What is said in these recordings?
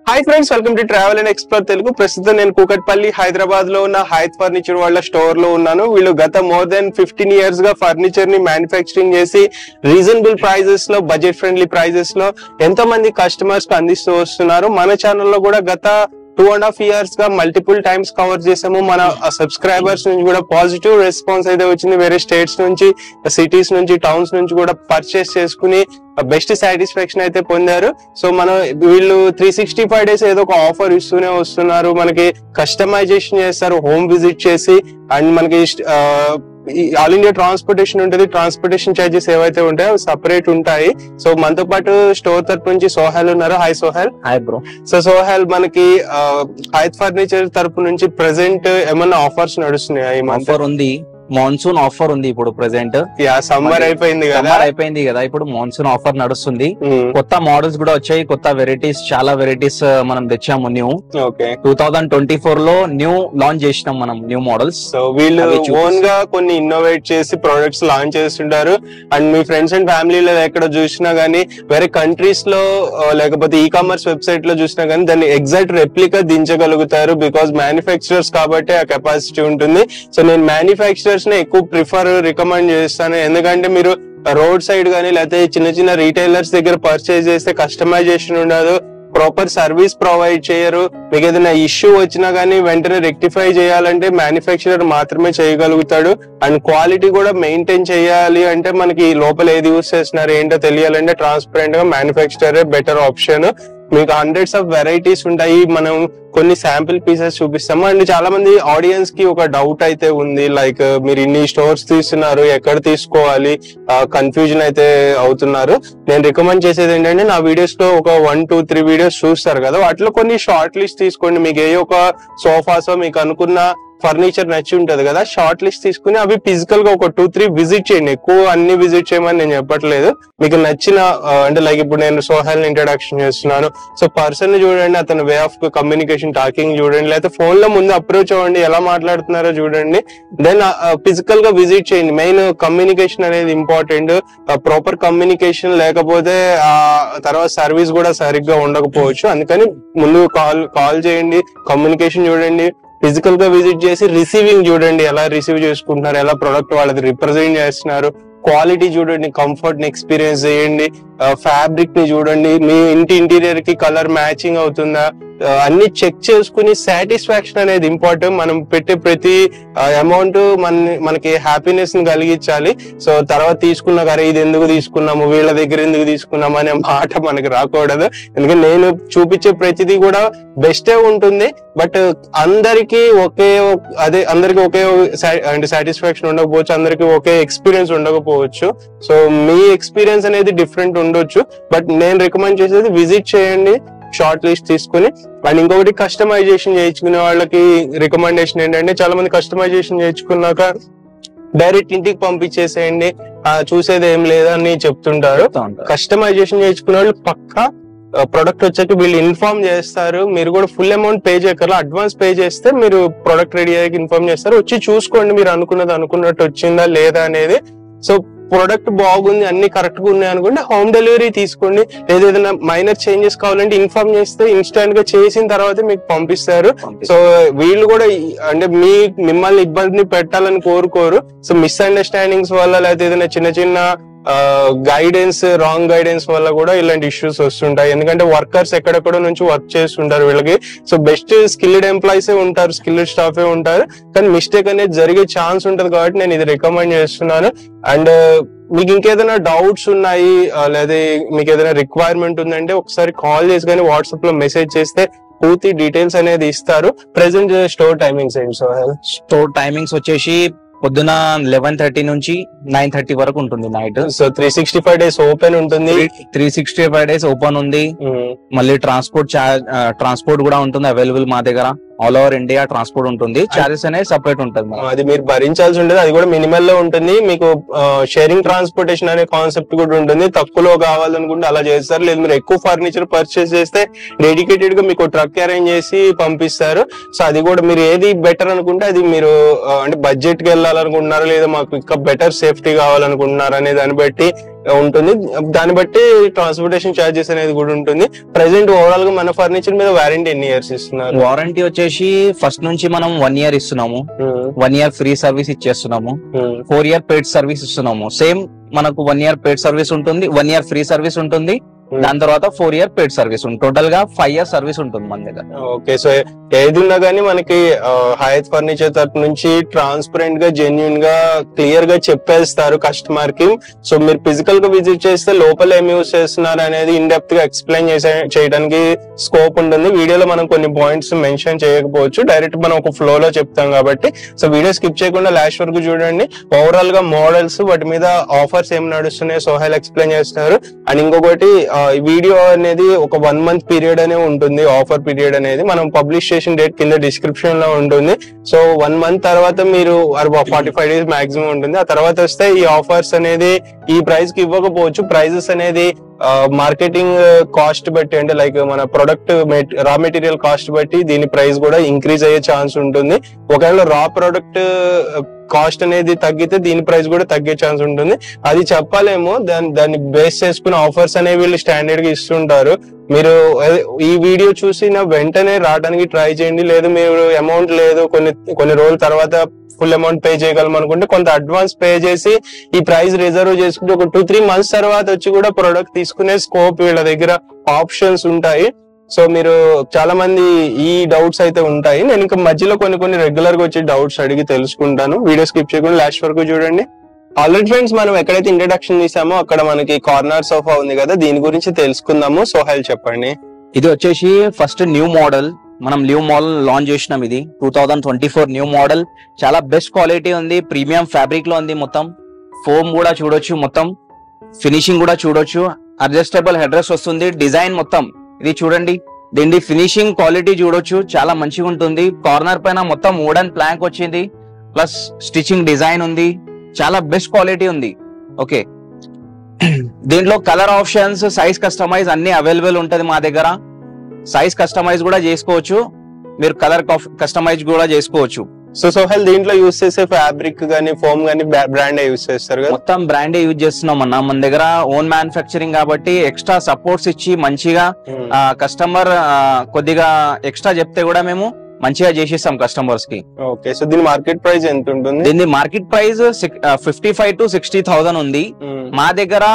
Hi friends welcome to travel and explore Telugu ప్రస్తుతం నేను కూకట్పల్లి హైదరాబాద్ లో ఉన్న హైత్ ఫర్నిచర్ వాళ్ళ స్టోర్ లో ఉన్నాను వీళ్ళు గత మోర్ దెన్ ఫిఫ్టీన్ ఇయర్స్ గా ఫర్నిచర్ ని మ్యానుఫ్యాక్చరింగ్ చేసి రీజనబుల్ ప్రైజెస్ లో బడ్జెట్ ఫ్రెండ్లీ ప్రైజెస్ లో ఎంతో మంది కస్టమర్స్ కి అందిస్తూ వస్తున్నారు మన ఛానల్లో కూడా గత టూ అండ్ హాఫ్ ఇయర్స్ గా మల్టిపుల్ టైమ్స్ కవర్ చేసాము మన సబ్స్క్రైబర్స్ నుంచి కూడా పాజిటివ్ రెస్పాన్స్ అయితే వచ్చింది వేరే స్టేట్స్ నుంచి సిటీస్ నుంచి టౌన్స్ నుంచి కూడా పర్చేస్ చేసుకుని బెస్ట్ సాటిస్ఫాక్షన్ అయితే పొందారు సో మనం వీళ్ళు త్రీ సిక్స్టీ ఫైవ్ డేస్ ఏదో ఒక ఆఫర్ ఇస్తూనే వస్తున్నారు మనకి కస్టమైజేషన్ చేస్తారు హోమ్ విజిట్ చేసి అండ్ మనకి ఆల్ ఇండియా ట్రాన్స్పోర్టేషన్ ఉంటుంది ట్రాన్స్పోర్టేషన్ చార్జెస్ ఏవైతే ఉంటాయో సపరేట్ ఉంటాయి సో మనతో పాటు స్టోర్ తరపు నుంచి సోహెల్ ఉన్నారు hi Sohel hi bro so Sohel మనకి హైత్ ఫర్నిచర్ తరపు నుంచి ప్రెసెంట్ ఏమన్నా ఆఫర్స్ నడుస్తున్నాయి ఈ మంత్ ఆఫర్ ఉంది మాన్సూన్ ఆఫర్ ఉంది ఇప్పుడు ప్రెసెంట్ యా సమ్మర్ అయిపోయింది కదా సమ్మర్ అయిపోయింది కదా ఇప్పుడు మాన్సూన్ ఆఫర్ నడుస్తుంది ఉమ్, కొత్త మోడల్స్ కూడా వచ్చాయి కొత్త వెరైటీస్ చాలా వెరైటీస్ మనం తెచ్చాము new okay two thousand twenty four లో న్యూ లాంచ్ చేసినాం మనం న్యూ మోడల్స్ సో వీళ్ళు అవి చూపిస్తారు. ఓన్ గా కొన్ని ఇన్నోవేట్ చేసి ప్రొడక్ట్స్ లాంచ్ చేస్తుంటారు అండ్ మీ ఫ్రెండ్స్ అండ్ ఫ్యామిలీలో ఎక్కడ చూసినా గానీ వేరే కంట్రీస్ లో ఆ, లేకపోతే ఈ కామర్స్ వెబ్సైట్ లో చూసినా గానీ దాన్ని ఎగ్జాక్ట్ రెప్లికా దించగలుగుతారు బికాస్ మ్యానుఫ్యాక్చరర్స్ కాబట్టి ఆ కెపాసిటీ ఉంటుంది సో నేను మ్యానుఫ్యాక్చరర్స్ ని ఎక్కువ ప్రిఫర్ రికమెండ్ చేస్తాను ఎందుకంటే మీరు రోడ్ సైడ్ కానీ లేకపోతే చిన్న చిన్న రీటైలర్స్ దగ్గర పర్చేస్ చేస్తే కస్టమైజేషన్ ఉండదు ప్రాపర్ సర్వీస్ ప్రొవైడ్ చేయరు మీకు ఏదైనా ఇష్యూ వచ్చినా గానీ వెంటనే రెక్టిఫై చేయాలంటే మ్యానుఫ్యాక్చరర్ మాత్రమే చేయగలుగుతాడు అండ్ క్వాలిటీ కూడా మెయింటైన్ చేయాలి అంటే మనకి లోపల ఏది యూస్ చేస్తున్నారు ఏంటో తెలియాలంటే ట్రాన్స్పరెంట్ గా మ్యానుఫ్యాక్చరర్ బెటర్ ఆప్షన్ మీకు హండ్రెడ్స్ ఆఫ్ వెరైటీస్ ఉంటాయి మనం కొన్ని శాంపిల్ పీసెస్ చూపిస్తాము అండ్ చాలా మంది ఆడియన్స్ కి ఒక డౌట్ అయితే ఉంది లైక్ మీరు ఇన్ని స్టోర్స్ తీస్తున్నారు ఎక్కడ తీసుకోవాలి కన్ఫ్యూజన్ అయితే అవుతున్నారు నేను రికమెండ్ చేసేది ఏంటంటే నా వీడియోస్ లో ఒక వన్ టూ త్రీ వీడియోస్ చూస్తారు కదా వాటిలో కొన్ని షార్ట్ లిస్ట్ తీసుకోండి మీకు ఏ ఒక సోఫాస్ మీకు అనుకున్న ఫర్నిచర్ నచ్చి ఉంటది కదా షార్ట్ లిస్ట్ తీసుకుని అవి ఫిజికల్ గా ఒక టూ త్రీ విజిట్ చేయండి ఎక్కువ అన్ని విజిట్ చేయమని నేను చెప్పట్లేదు మీకు నచ్చిన ఆ, అంటే లైక్ ఇప్పుడు నేను సోహెల్ ఇంట్రడక్షన్ చేస్తున్నాను సో పర్సన్ ని చూడండి అతని వే ఆఫ్ కమ్యూనికేషన్ టాకింగ్ చూడండి లేకపోతే ఫోన్ లో ముందు అప్రోచ్ అవ్వండి ఎలా మాట్లాడుతున్నారో చూడండి దెన్ ఫిజికల్ గా విజిట్ చేయండి మెయిన్ కమ్యూనికేషన్ అనేది ఇంపార్టెంట్ ప్రాపర్ కమ్యూనికేషన్ లేకపోతే ఆ తర్వాత సర్వీస్ కూడా సరిగ్గా ఉండకపోవచ్చు అందుకని ముందు కాల్ కాల్ చేయండి కమ్యూనికేషన్ చూడండి ఫిజికల్ గా విజిట్ చేసి రిసీవింగ్ చూడండి ఎలా రిసీవ్ చేసుకుంటున్నారు ఎలా ప్రొడక్ట్ వాళ్ళది రిప్రజెంట్ చేస్తున్నారు క్వాలిటీ చూడండి కంఫర్ట్ ని ఎక్స్పీరియన్స్ చేయండి ఫ్యాబ్రిక్ ని చూడండి మీ ఇంటి ఇంటీరియర్ కి కలర్ మ్యాచింగ్ అవుతుందా ఆ, అన్ని చెక్ చేసుకుని సాటిస్ఫాక్షన్ అనేది ఇంపార్టెంట్ మనం పెట్టే ప్రతి అమౌంట్ మన మనకి హ్యాపీనెస్ ని కలిగించాలి సో తర్వాత తీసుకున్నా కదా ఇది ఎందుకు తీసుకున్నాము వీళ్ళ దగ్గర ఎందుకు తీసుకున్నాము అనే మాట మనకి రాకూడదు ఎందుకంటే నేను చూపించే ప్రతిదీ కూడా బెస్టే ఉంటుంది బట్ అందరికి ఒకే ఒక- అదే అందరికి ఒకే సా- అంటే సాటిస్ఫాక్షన్ ఉండకపోవచ్చు అందరికి ఒకే ఎక్స్పీరియన్స్ ఉండకపోవచ్చు సో మీ ఎక్స్పీరియన్స్ అనేది డిఫరెంట్ ఉండొచ్చు బట్ నేను రికమెండ్ చేసేది విజిట్ చేయండి షార్ట్ లిస్ట్ తీసుకుని అండ్ ఇంకొకటి కస్టమైజేషన్ చేయించుకునే వాళ్ళకి రికమెండేషన్ ఏంటంటే చాలా మంది కస్టమైజేషన్ చేయించుకున్నాక డైరెక్ట్ ఇంటికి పంపించేసేయండి ఆ, చూసేది ఏం లేదని చెప్తుంటారు చెప్తా ఉంటారు. కస్టమైజేషన్ చేయించుకునే వాళ్ళు పక్కా ప్రొడక్ట్ వచ్చాక వీళ్ళు ఇన్ఫార్మ్ చేస్తారు మీరు కూడా ఫుల్ అమౌంట్ పే చేయగలరు అడ్వాన్స్ పే చేస్తే మీరు ప్రొడక్ట్ రెడీ అయ్యాక ఇన్ఫార్మ్ చేస్తారు వచ్చి చూసుకోండి మీరు అనుకున్నది అనుకున్నట్టు వచ్చిందా లేదా అనేది సో ప్రొడక్ట్ బాగుంది అన్ని కరెక్ట్ గా ఉన్నాయి అనుకుంటే హోమ్ డెలివరీ తీసుకోండి లేదా ఏదైనా మైనర్ చేంజెస్ కావాలంటే ఇన్ఫార్మ్ చేస్తే ఇన్స్టాంట్ గా చేసిన తర్వాత మీకు పంపిస్తారు సో వీళ్ళు కూడా ఈ- అంటే మీ మిమ్మల్ని ఇబ్బంది పెట్టాలని కోరుకోరు సో మిస్అండర్స్టాండింగ్స్ వల్ల లేకపోతే ఏదైనా చిన్న చిన్న గైడెన్స్ రాంగ్ గైడెన్స్ వల్ల కూడా ఇలాంటి ఇష్యూస్ వస్తుంటాయి ఎందుకంటే వర్కర్స్ ఎక్కడెక్కడో నుంచి వర్క్ చేస్తుంటారు వీళ్ళకి సో బెస్ట్ స్కిల్డ్ ఎంప్లాయీస్ ఉంటారు స్కిల్డ్ స్టాఫే ఉంటారు కానీ మిస్టేక్ అనేది జరిగే ఛాన్స్ ఉంటది కాబట్టి నేను ఇది రికమెండ్ చేస్తున్నాను అండ్ మీకు ఇంకేదైనా డౌట్స్ ఉన్నాయి ఆ, లేదా మీకు ఏదైనా రిక్వైర్మెంట్ ఉందంటే ఒకసారి కాల్ చేసి కానీ వాట్సాప్ లో మెసేజ్ చేస్తే పూర్తి డీటెయిల్స్ అనేది ఇస్తారు ప్రెసెంట్ స్టోర్ టైమింగ్స్ ఏంటి సో స్టోర్ టైమింగ్స్ వచ్చేసి పొద్దున లెవెన్ థర్టీ నుంచి నైన్ థర్టీ వరకు ఉంటుంది night so three sixty five days open ఉంటుంది three sixty five days open ఉంది ఉమ్, మళ్ళీ ట్రాన్స్పోర్ట్ ట్రాన్స్పోర్ట్ కూడా ఉంటుంది అవైలబుల్ మా దగ్గర ఆల్ ఓవర్ ఇండియా ట్రాన్స్పోర్ట్ ఉంటుంది చార్జెస్ అనేది సపరేట్ ఉంటుంది మనకి. అది మీరు భరించాల్సి ఉంటుంది అది కూడా మినిమల్ లో ఉంటుంది మీకు షేరింగ్ ట్రాన్స్పోర్టేషన్ అనే కాన్సెప్ట్ కూడా ఉంటుంది తక్కువలో కావాలనుకుంటే అలా చేస్తారు లేదు మీరు ఎక్కువ ఫర్నిచర్ పర్చేస్ చేస్తే డెడికేటెడ్ గా మీకు ట్రక్ అరేంజ్ చేసి పంపిస్తారు సో అది కూడా మీరు ఏది బెటర్ అనుకుంటే అది మీరు ఆ, అంటే బడ్జెట్ కి వెళ్ళాలనుకుంటున్నారా లేదా మాకు ఇంకా బెటర్ సేఫ్టీ కావాలనుకుంటున్నారా అనే దాన్ని బట్టి ఉంటుంది దాన్ని బట్టి ట్రాన్స్పోర్టేషన్ ఛార్జెస్ అనేది కూడా ఉంటుంది ప్రెసెంట్ ఓవరాల్ గా మన ఫర్నిచర్ మీద వారంటీ ఎన్ని ఇయర్స్ ఇస్తున్నారు వారంటీ వచ్చేసి ఫస్ట్ నుంచి మనం వన్ ఇయర్ ఇస్తున్నాము ఉమ్, వన్ ఇయర్ ఫ్రీ సర్వీస్ ఇచ్చేస్తున్నాము ఉమ్, ఫోర్ ఇయర్ పెయిడ్ సర్వీస్ ఇస్తున్నాము సేమ్ మనకు వన్ ఇయర్ పెయిడ్ సర్వీస్ ఉంటుంది వన్ ఇయర్ ఫ్రీ సర్వీస్ ఉంటుంది Hmm. దాని తర్వాత ఫోర్ ఇయర్ పెయిడ్ సర్వీస్ ఉంటుంది టోటల్ గా ఫైవ్ ఇయర్ సర్వీస్ ఉంటుంది మన దగ్గర ఓకే సో ఏది ఉన్నా కానీ మనకి హయత్ ఫర్నిచర్ తరపు నుంచి ట్రాన్స్పరెంట్ గా జెన్యున్ గా క్లియర్ గా చెప్పేస్తారు కస్టమర్ కి సో మీరు ఫిజికల్ గా విజిట్ చేస్తే లోపల ఏం యూస్ చేస్తున్నారు అనేది ఇన్ డెప్త్ గా ఎక్స్ప్లెయిన్ చేసే చేయడానికి స్కోప్ ఉంటుంది వీడియోలో మనం కొన్ని పాయింట్స్ మెన్షన్ చేయకపోవచ్చు డైరెక్ట్ మనం ఒక ఫ్లో లో చెప్తాం కాబట్టి సో వీడియో స్కిప్ చేయకుండా లాస్ట్ వరకు చూడండి ఓవరాల్ గా మోడల్స్ వాటి మీద ఆఫర్స్ ఏం నడుస్తున్నాయో సోహెల్ ఎక్స్ప్లెయిన్ చేస్తున్నారు అండ్ ఇంకొకటి ఆ, ఈ వీడియో అనేది ఒక వన్ మంత్ పీరియడ్ అనే ఉంటుంది ఆఫర్ పీరియడ్ అనేది మనం పబ్లిష్ చేసిన డేట్ కింద డిస్క్రిప్షన్ లో ఉంటుంది సో వన్ మంత్ తర్వాత మీరు ఫార్టీ ఫైవ్ డేస్ మాక్సిమం ఉంటుంది ఆ తర్వాత వస్తే ఈ ఆఫర్స్ అనేది ఈ ప్రైస్ కి ఇవ్వకపోవచ్చు ప్రైజెస్ అనేది మార్కెటింగ్ కాస్ట్ బట్టి అంటే లైక్ మన ప్రొడక్ట్ రా మెటీరియల్ కాస్ట్ బట్టి దీని ప్రైస్ కూడా ఇంక్రీజ్ అయ్యే ఛాన్స్ ఉంటుంది ఒకవేళ రా ప్రొడక్ట్ కాస్ట్ అనేది తగ్గితే దీని ప్రైస్ కూడా తగ్గే ఛాన్స్ ఉంటుంది అది చెప్పలేము దాన్ని దాన్ని బేస్ చేసుకుని ఆఫర్స్ అనేవి వీళ్ళు స్టాండర్డ్ గా ఇస్తుంటారు మీరు అదే ఈ వీడియో చూసిన వెంటనే రావడానికి ట్రై చేయండి లేదు మీరు అమౌంట్ లేదు కొన్ని కొన్ని రోజుల తర్వాత ఫుల్ అమౌంట్ పే చేయగలం అనుకుంటే కొంత అడ్వాన్స్ పే చేసి ఈ ప్రైస్ రిజర్వ్ చేసుకుంటే ఒక టూ త్రీ మంత్స్ తర్వాత వచ్చి కూడా ప్రొడక్ట్ తీసుకునే స్కోప్ వీళ్ళ దగ్గర ఆప్షన్స్ ఉంటాయి సో మీరు చాలా మంది ఈ డౌట్స్ అయితే ఉంటాయి నేను ఇంకా మధ్యలో కొన్ని కొన్ని రెగ్యులర్ గా వచ్చి డౌట్స్ అడిగి తెలుసుకుంటాను వీడియో స్కిప్ చేయకుండా లాస్ట్ వరకు చూడండి ఆల్రెడీ ఫ్రెండ్స్ మనం ఎక్కడైతే ఇంట్రడక్షన్ చేసామో అక్కడ మనకి కార్నర్ సోఫా ఉంది కదా దీని గురించి తెలుసుకుందాము సోహెల్ చెప్పండి ఇది వచ్చేసి ఫస్ట్ న్యూ మోడల్ మనం న్యూ మోడల్ లాంచ్ చేసినాం ఇది two thousand twenty four new model చాలా బెస్ట్ క్వాలిటీ ఉంది ప్రీమియం ఫ్యాబ్రిక్ లో ఉంది మొత్తం ఫోమ్ కూడా చూడొచ్చు మొత్తం ఫినిషింగ్ కూడా చూడొచ్చు అడ్జస్టబుల్ హెడ్రెస్ వస్తుంది డిజైన్ మొత్తం ఇది చూడండి దీని ఫినిషింగ్ క్వాలిటీ చూడొచ్చు చాలా మంచిగా ఉంటుంది కార్నర్ పైన మొత్తం వుడెన్ ప్లాంక్ వచ్చింది ప్లస్ స్టిచింగ్ డిజైన్ ఉంది చాలా బెస్ట్ క్వాలిటీ ఉంది ఓకే దీంట్లో కలర్ ఆప్షన్స్ సైజ్ కస్టమైజ్ అన్ని అవైలబుల్ ఉంటది మా దగ్గర సైజ్ కస్టమైజ్ కూడా చేసుకోవచ్చు మీరు కలర్ కస్టమైజ్ కూడా చేసుకోవచ్చు సో సోహెల్ దీంట్లో యూస్ చేసే ఫ్యాబ్రిక్ గానీ ఫోమ్ గానీ బ్రాండ్ యూస్ చేస్తారు కదా మొత్తం బ్రాండే యూజ్ చేస్తున్నాం అన్న మన దగ్గర ఓన్ మ్యానుఫ్యాక్చరింగ్ కాబట్టి ఎక్స్ట్రా సపోర్ట్స్ ఇచ్చి మంచిగా కస్టమర్ కొద్దిగా ఎక్స్ట్రా చెప్తే కూడా మేము మంచిగా చేసిస్తాం కస్టమర్స్ కి ఓకే సో దీని మార్కెట్ ప్రైస్ ఎంత ఉంటుంది దీని market price fifty five to sixty thousand ఉంది మా దగ్గర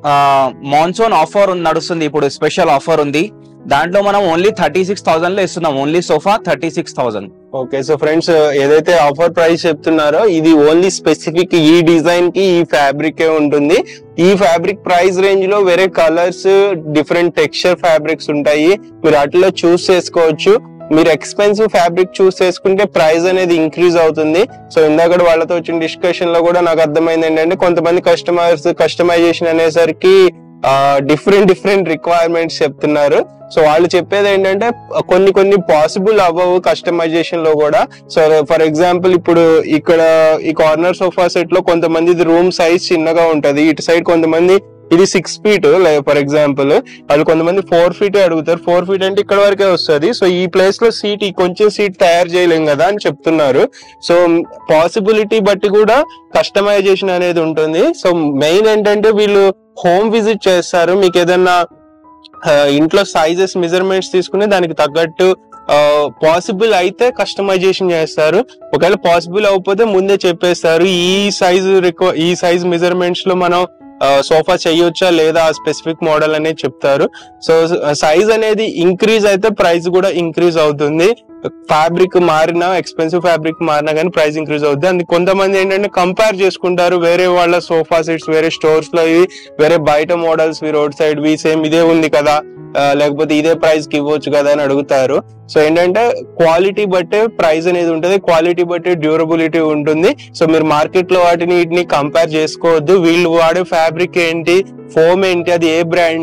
మాన్సూన్ ఆఫర్ నడుస్తుంది ఇప్పుడు స్పెషల్ ఆఫర్ ఉంది దాంట్లో మనం ఓన్లీ థర్టీ సిక్స్ థౌసండ్ లో ఇస్తున్నాం only sofa thirty six thousand okay so friends ఏదైతే ఆఫర్ ప్రైస్ చెప్తున్నారో ఇది ఓన్లీ స్పెసిఫిక్ ఈ డిజైన్ కి ఈ ఫ్యాబ్రిక్ ఉంటుంది ఈ ఫ్యాబ్రిక్ ప్రైస్ రేంజ్ లో వేరే కలర్స్ డిఫరెంట్ టెక్స్చర్ ఫ్యాబ్రిక్స్ ఉంటాయి మీరు అట్లా చూస్ చేసుకోవచ్చు మీరు ఎక్స్పెన్సివ్ ఫ్యాబ్రిక్ చూస్ చేసుకుంటే ప్రైస్ అనేది ఇంక్రీజ్ అవుతుంది సో ఇందాక వాళ్ళతో వచ్చిన డిస్కషన్ లో కూడా నాకు అర్థమైంది ఏంటంటే కొంతమంది కస్టమర్స్ కస్టమైజేషన్ అనేసరికి డిఫరెంట్ డిఫరెంట్ రిక్వైర్మెంట్స్ చెప్తున్నారు సో వాళ్ళు చెప్పేది ఏంటంటే కొన్ని కొన్ని పాసిబుల్ అవ్వవు కస్టమైజేషన్ లో కూడా సో ఫర్ ఎగ్జాంపుల్ ఇప్పుడు ఇక్కడ ఈ కార్నర్ సోఫా సెట్ లో కొంతమంది రూమ్ సైజ్ చిన్నగా ఉంటది ఇటు సైడ్ కొంతమంది ఇది సిక్స్ ఫీట్ ఫర్ ఎగ్జాంపుల్ వాళ్ళు కొంతమంది ఫోర్ ఫీట్ అడుగుతారు ఫోర్ ఫీట్ అంటే ఇక్కడ వరకే వస్తుంది సో ఈ ప్లేస్ లో సీట్ కొంచెం సీట్ తయారు చేయలేం కదా అని చెప్తున్నారు సో పాసిబిలిటీ బట్టి కూడా కస్టమైజేషన్ అనేది ఉంటుంది సో మెయిన్ ఏంటంటే వీళ్ళు హోమ్ విజిట్ చేస్తారు మీకు ఏదన్నా ఆ, ఇంట్లో సైజెస్ మెజర్మెంట్స్ తీసుకుని దానికి తగ్గట్టు పాసిబుల్ అయితే కస్టమైజేషన్ చేస్తారు ఒకవేళ పాసిబుల్ అవ్వకపోతే ముందే చెప్పేస్తారు ఈ సైజ్ రిక్వ ఈ సైజ్ మెజర్మెంట్స్ లో మనం సోఫా చేయొచ్చా లేదా ఆ స్పెసిఫిక్ మోడల్ అనేది చెప్తారు సో సైజ్ అనేది ఇంక్రీజ్ అయితే ప్రైస్ కూడా ఇంక్రీజ్ అవుతుంది ఫ్యాబ్రిక్ మారినా ఎక్స్పెన్సివ్ ఫ్యాబ్రిక్ మారినా కానీ ప్రైస్ ఇంక్రీజ్ అవుతుంది అండ్ కొంతమంది ఏంటంటే కంపేర్ చేసుకుంటారు వేరే వాళ్ళ సోఫా సెట్స్ వేరే స్టోర్స్ లో ఇవి వేరే బయట మోడల్స్ రోడ్ సైడ్ వి సేమ్ ఇదే ఉంది కదా ఆ, లేకపోతే ఇదే ప్రైస్ కి ఇవ్వచ్చు కదా అని అడుగుతారు సో ఏంటంటే క్వాలిటీ బట్టే ప్రైస్ అనేది ఉంటుంది క్వాలిటీ బట్టి డ్యూరబిలిటీ ఉంటుంది సో మీరు మార్కెట్ లో వాటిని వీటిని కంపేర్ చేసుకోవద్దు వీళ్ళు వాడే ఫ్యాబ్రిక్ ఏంటి ఫోమ్ ఏంటి అది ఏ బ్రాండ్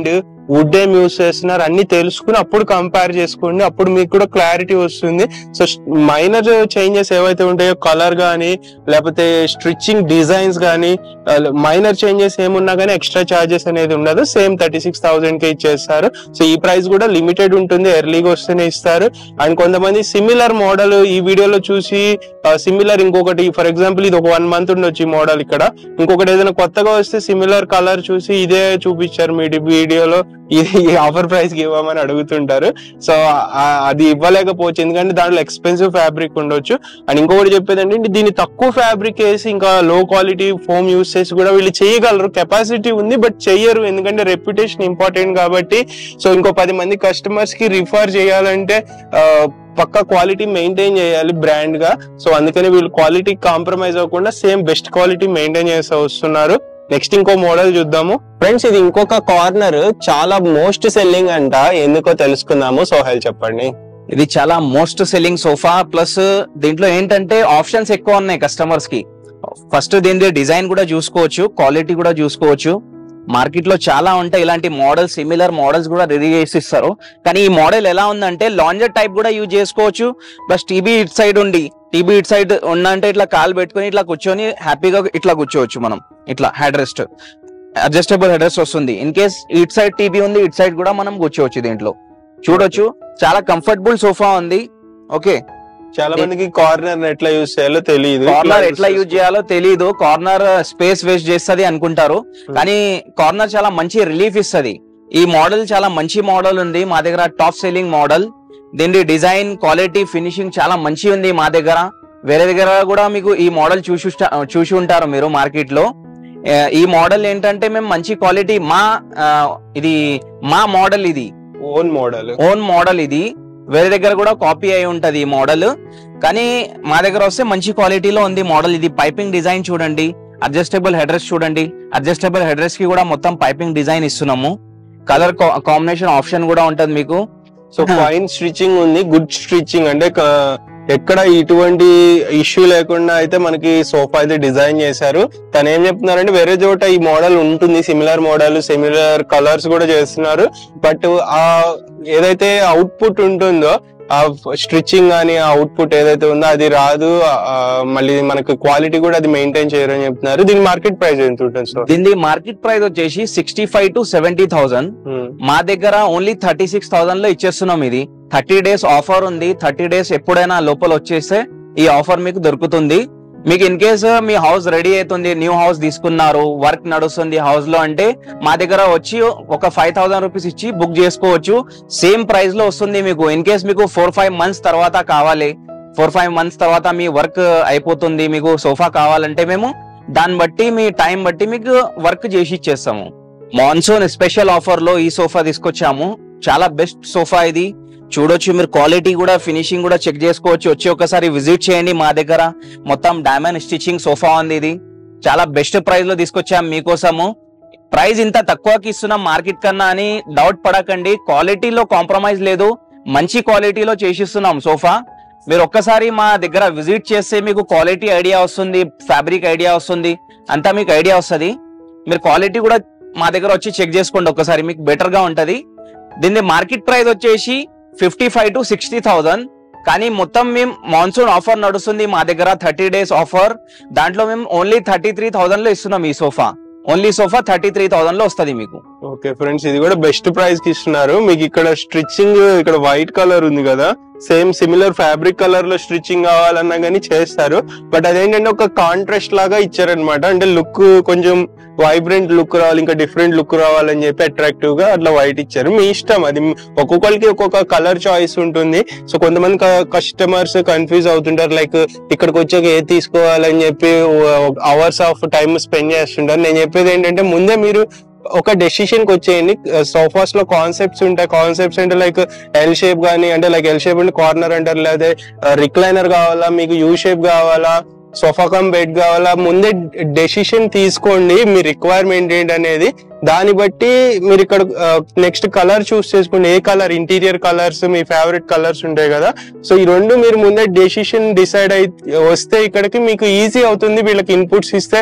వుడ్ ఏం యూస్ చేస్తున్నారు అన్ని తెలుసుకుని అప్పుడు కంపేర్ చేసుకోండి అప్పుడు మీకు కూడా క్లారిటీ వస్తుంది సో మైనర్ చేంజెస్ ఏవైతే ఉంటాయో కలర్ కానీ లేకపోతే స్ట్రిచ్చింగ్ డిజైన్స్ కానీ మైనర్ చేంజెస్ ఏమున్నా కానీ ఎక్స్ట్రా చార్జెస్ అనేది ఉండదు సేమ్ థర్టీ సిక్స్ థౌసండ్ కి ఇచ్చేస్తారు సో ఈ ప్రైస్ కూడా లిమిటెడ్ ఉంటుంది ఎర్లీగా వస్తేనే ఇస్తారు అండ్ కొంతమంది సిమిలర్ మోడల్ ఈ వీడియోలో చూసి సిమిలర్ ఇంకొకటి ఫర్ ఎగ్జాంపుల్ ఇది ఒక వన్ మంత్ ఉండొచ్చు ఈ మోడల్ ఇక్కడ ఇంకొకటి ఏదైనా కొత్తగా వస్తే సిమిలర్ కలర్ చూసి ఇదే చూపించారు మీ వీడియోలో ఇది ఆఫర్ ప్రైస్ కి ఇవ్వమని అడుగుతుంటారు సో ఆ- అది ఇవ్వలేకపోవచ్చు ఎందుకంటే దాంట్లో ఎక్స్పెన్సివ్ ఫ్యాబ్రిక్ ఉండొచ్చు అండ్ ఇంకొకటి చెప్పేది ఏంటంటే దీన్ని తక్కువ ఫ్యాబ్రిక్ వేసి ఇంకా లో క్వాలిటీ ఫోమ్ యూస్ చేసి కూడా వీళ్ళు చేయగలరు కెపాసిటీ ఉంది బట్ చెయ్యరు ఎందుకంటే రెప్యుటేషన్ ఇంపార్టెంట్ కాబట్టి సో ఇంకో పది మంది కస్టమర్స్ కి రిఫర్ చేయాలంటే ఆ, పక్క క్వాలిటీ మెయింటైన్ చేయాలి బ్రాండ్ గా సో అందుకని వీళ్ళు క్వాలిటీ కాంప్రమైజ్ అవ్వకుండా సేమ్ బెస్ట్ క్వాలిటీ మెయింటైన్ చేస్తూ వస్తున్నారు నెక్స్ట్ ఇంకో మోడల్ చూద్దాము ఫ్రెండ్స్ ఇది ఇంకొక కార్నర్ చాలా మోస్ట్ సెల్లింగ్ అంట ఎందుకో తెలుసుకుందాము సోహెల్ చెప్పండి ఇది చాలా మోస్ట్ సెల్లింగ్ సోఫా ప్లస్ దీంట్లో ఏంటంటే ఆప్షన్స్ ఎక్కువ ఉన్నాయి కస్టమర్స్ కి ఫస్ట్ దీని డిజైన్ కూడా చూసుకోవచ్చు క్వాలిటీ కూడా చూసుకోవచ్చు మార్కెట్ లో చాలా ఉంటాయి ఇలాంటి మోడల్స్ సిమిలర్ మోడల్స్ కూడా రెడీ చేసి ఇస్తారు కానీ ఈ మోడల్ ఎలా ఉందంటే లాంజర్ టైప్ కూడా యూజ్ చేసుకోవచ్చు ప్లస్ టీబీ ఇట్ సైడ్ ఉండి టీబీ ఇట్ సైడ్ ఉందంటే ఇట్లా కాలు పెట్టుకొని ఇట్లా కూర్చొని హ్యాపీగా ఇట్లా కూర్చోవచ్చు మనం ఇట్లా headrest adjustable head headrest వస్తుంది in case it side TB ఉంది ఇట్ సైడ్ కూడా మనం కూర్చోవచ్చు దీంట్లో చూడొచ్చు చాలా కంఫర్టబుల్ సోఫా ఉంది ఓకే చాలా మందికి కార్నర్ ఎట్లా యూస్ చేయాలో తెలియదు కార్నర్ ఎట్లా యూజ్ చేయాలో తెలియదు కార్నర్ స్పేస్ వేస్ట్ చేస్తది అనుకుంటారు కానీ కార్నర్ చాలా మంచి రిలీఫ్ ఇస్తది ఈ మోడల్ చాలా మంచి మోడల్ ఉంది మా దగ్గర టాప్ సెల్లింగ్ మోడల్ దీని డిజైన్ క్వాలిటీ ఫినిషింగ్ చాలా మంచి ఉంది మా దగ్గర వేరే దగ్గర కూడా మీకు ఈ మోడల్ చూసి చూసి ఉంటారు మీరు మార్కెట్ లో ఆ, ఈ మోడల్ ఏంటంటే మేము మంచి క్వాలిటీ మా ఆ, ఇది మా మోడల్ ఇది ఓన్ మోడల్ ఓన్ మోడల్ ఇది వేరే దగ్గర కూడా కాపీ అయి ఉంటది ఈ మోడల్ కానీ మా దగ్గర వస్తే మంచి క్వాలిటీలో ఉంది మోడల్ ఇది పైపింగ్ డిజైన్ చూడండి అడ్జస్టబుల్ హెడ్రెస్ చూడండి అడ్జస్టబుల్ హెడ్రెస్ కి కూడా మొత్తం పైపింగ్ డిజైన్ ఇస్తున్నాము కలర్ కాంబినేషన్ ఆప్షన్ కూడా ఉంటది మీకు సో ఫైన్ స్టిచ్చింగ్ ఉంది గుడ్ స్టిచ్చింగ్ అంటే క- ఎక్కడ ఇటువంటి ఇష్యూ లేకుండా అయితే మనకి సోఫా అయితే డిజైన్ చేశారు తను ఏం చెప్తున్నారంటే వేరే చోట ఈ మోడల్ ఉంటుంది సిమిలర్ మోడల్ సిమిలర్ కలర్స్ కూడా చేస్తున్నారు బట్ ఆ ఏదైతే అవుట్పుట్ ఉంటుందో ఆ స్టిచ్చింగ్ కానీ ఆ అవుట్పుట్ ఏదైతే ఉందో అది రాదు ఆ, మళ్ళీ మనకు క్వాలిటీ కూడా అది మెయింటైన్ చేయరు అని చెప్తున్నారు దీని మార్కెట్ ప్రైస్ ఎంత ఉంటుంది సో దీని మార్కెట్ ప్రైస్ వచ్చేసి sixty five to seventy thousand మా దగ్గర ఓన్లీ థర్టీ సిక్స్ థౌసండ్ లో ఇచ్చేస్తున్నాం ఇది థర్టీ డేస్ ఆఫర్ ఉంది థర్టీ డేస్ ఎప్పుడైనా లోపల వచ్చేస్తే ఈ ఆఫర్ మీకు దొరుకుతుంది మీకు ఇన్ కేస్ మీ హౌస్ రెడీ అవుతుంది న్యూ హౌస్ తీసుకున్నారు వర్క్ నడుస్తుంది హౌస్ లో అంటే మా దగ్గర వచ్చి ఒక ఫైవ్ థౌసండ్ రూపీస్ ఇచ్చి బుక్ చేసుకోవచ్చు సేమ్ ప్రైస్ లో వస్తుంది మీకు ఇన్ కేస్ మీకు ఫోర్ ఫైవ్ మంత్స్ తర్వాత కావాలి ఫోర్ ఫైవ్ మంత్స్ తర్వాత మీ వర్క్ అయిపోతుంది మీకు సోఫా కావాలంటే మేము దాన్ని బట్టి మీ టైం బట్టి మీకు వర్క్ చేసి ఇచ్చేస్తాము మాన్సూన్ స్పెషల్ ఆఫర్ లో ఈ సోఫా తీసుకొచ్చాము చాలా బెస్ట్ సోఫా ఇది చూడొచ్చు మీరు క్వాలిటీ కూడా ఫినిషింగ్ కూడా చెక్ చేసుకోవచ్చు వచ్చి ఒకసారి విజిట్ చేయండి మా దగ్గర మొత్తం డైమండ్ స్టిచ్చింగ్ సోఫా ఉంది ఇది చాలా బెస్ట్ ప్రైస్ లో తీసుకొచ్చాం మీకోసము ప్రైస్ ఇంత తక్కువకి ఇస్తున్నాం మార్కెట్ కన్నా అని డౌట్ పడకండి క్వాలిటీలో కాంప్రమైజ్ లేదు మంచి క్వాలిటీలో చేసిస్తున్నాం సోఫా మీరు ఒక్కసారి మా దగ్గర విజిట్ చేస్తే మీకు క్వాలిటీ ఐడియా వస్తుంది ఫ్యాబ్రిక్ ఐడియా వస్తుంది అంతా మీకు ఐడియా వస్తుంది మీరు క్వాలిటీ కూడా మా దగ్గర వచ్చి చెక్ చేసుకోండి ఒక్కసారి మీకు బెటర్ గా ఉంటది దీని మార్కెట్ ప్రైస్ వచ్చేసి fifty five to sixty thousand కానీ మొత్తం మేము మాన్సూన్ ఆఫర్ నడుస్తుంది మా దగ్గర థర్టీ డేస్ ఆఫర్ దాంట్లో మేము ఓన్లీ థర్టీ త్రీ థౌసండ్ లో ఇస్తున్నాం ఈ sofa only sofa thirty three thousand లో వస్తుంది మీకు ఓకే ఫ్రెండ్స్ ఇది కూడా బెస్ట్ ప్రైస్ కి ఇస్తున్నారు మీకు ఇక్కడ స్టిచ్చింగ్ ఇక్కడ వైట్ కలర్ ఉంది కదా సేమ్ సిమిలర్ ఫ్యాబ్రిక్ కలర్ లో స్టిచ్చింగ్ కావాలన్నా కానీ చేస్తారు బట్ అదేంటంటే ఒక కాంట్రాస్ట్ లాగా ఇచ్చారనమాట అంటే లుక్ కొంచెం వైబ్రెంట్ లుక్ రావాలి ఇంకా డిఫరెంట్ లుక్ రావాలని చెప్పి అట్రాక్టివ్ గా అట్లా వైట్ ఇచ్చారు మీ ఇష్టం అది ఒక్కొక్కరికి ఒక్కొక్క కలర్ చాయిస్ ఉంటుంది సో కొంతమంది కస్టమర్స్ కన్ఫ్యూజ్ అవుతుంటారు లైక్ ఇక్కడికి వచ్చాక ఏది తీసుకోవాలని చెప్పి అవర్స్ ఆఫ్ టైం స్పెండ్ చేస్తుంటారు నేను చెప్పేది ఏంటంటే ముందే మీరు ఒక డెసిషన్ కి వచ్చేయండి సోఫాస్ లో కాన్సెప్ట్స్ ఉంటాయి కాన్సెప్ట్స్ అంటే లైక్ ఎల్ షేప్ గానీ అంటే లైక్ ఎల్ షేప్ అంటే కార్నర్ అంటారు లేదా రిక్లైనర్ కావాలా మీకు యూ షేప్ కావాలా సోఫా కమ్ బెడ్ కావాలా ముందే డెసిషన్ తీసుకోండి మీ రిక్వైర్మెంట్ ఏంటి అనేది దాన్ని బట్టి మీరు ఇక్కడ నెక్స్ట్ కలర్ చూస్ చేసుకోండి ఏ కలర్ ఇంటీరియర్ కలర్స్ మీ ఫేవరెట్ కలర్స్ ఉంటాయి కదా సో ఈ రెండు మీరు ముందే డెసిషన్ డిసైడ్ అయి వస్తే ఇక్కడికి మీకు ఈజీ అవుతుంది వీళ్ళకి ఇన్పుట్స్ ఇస్తే